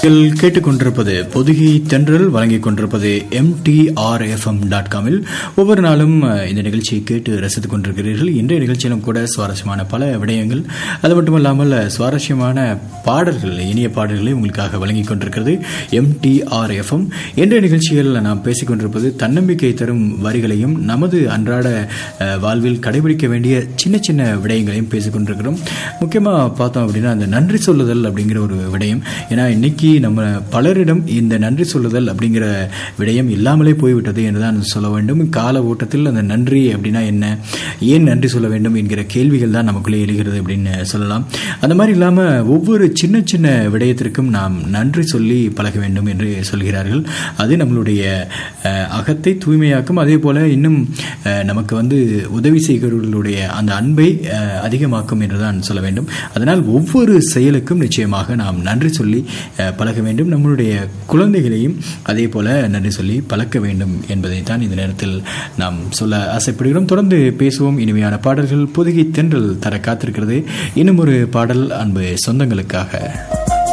நீங்கள் கேட்டுக்கொண்டிருப்பது பொதுகை தென்றல் வழங்கிக் கொண்டிருப்பது எம்டிஆர்எஃப்எம் டாட் காமில் ஒவ்வொரு நாளும் அஹ், இந்த நிகழ்ச்சியை கேட்டு ரசித்துக் கொண்டிருக்கிறீர்கள் இன்றைய நிகழ்ச்சியிலும் கூட சுவாரஸ்யமான பல விடயங்கள் அது மட்டுமல்லாமல் அஹ், சுவாரஸ்யமான பாடல்கள் இனிய பாடல்களை உங்களுக்காக வழங்கிக் கொண்டிருக்கிறது எம்டிஆர்எஃப்எம் இன்றைய நிகழ்ச்சியில் நாம் பேசிக் கொண்டிருப்பது தன்னம்பிக்கை தரும் வரிகளையும் நமது அன்றாட அஹ், வாழ்வில் கடைபிடிக்க வேண்டிய சின்ன சின்ன விடயங்களையும் பேசிக் கொண்டிருக்கிறோம் முக்கியமாக பார்த்தோம் அப்படின்னா அந்த நன்றி சொல்லுதல் அப்படிங்கிற ஒரு விடயம் ஏன்னா இன்னைக்கு நம்ம பலரிடம் இந்த நன்றி சொல்லுதல் அப்படிங்கிற விடயம் இல்லாமலே போய்விட்டது என்றுதான் சொல்ல வேண்டும் கால ஓட்டத்தில் அந்த நன்றி அப்படின்னா என்ன ஏன் நன்றி சொல்ல வேண்டும் என்கிற கேள்விகள் தான் நமக்குள்ளே எழுகிறது அப்படின்னு சொல்லலாம் அந்த மாதிரி இல்லாமல் ஒவ்வொரு சின்ன சின்ன விடயத்திற்கும் நாம் நன்றி சொல்லி பழக வேண்டும் என்று சொல்கிறார்கள் அது நம்மளுடைய அஹ், அகத்தை தூய்மையாக்கும் அதே போல இன்னும் அஹ், நமக்கு வந்து உதவி செய்கிறவர்களுடைய அந்த அன்பை அஹ், அதிகமாக்கும் என்றுதான் சொல்ல வேண்டும் அதனால் ஒவ்வொரு செயலுக்கும் நிச்சயமாக நாம் நன்றி சொல்லி அஹ், பழக வேண்டும் நம்மளுடைய குழந்தைகளையும் அதே போல நன்றி சொல்லி பழக்க வேண்டும் என்பதை தான் இந்த நேரத்தில் நாம் சொல்ல ஆசைப்படுகிறோம் தொடர்ந்து பேசுவோம் இனிமையான பாடல்கள் பொதுகை தென்றல் தர காத்திருக்கிறது இன்னும் ஒரு பாடல் அன்பு சொந்தங்களுக்காக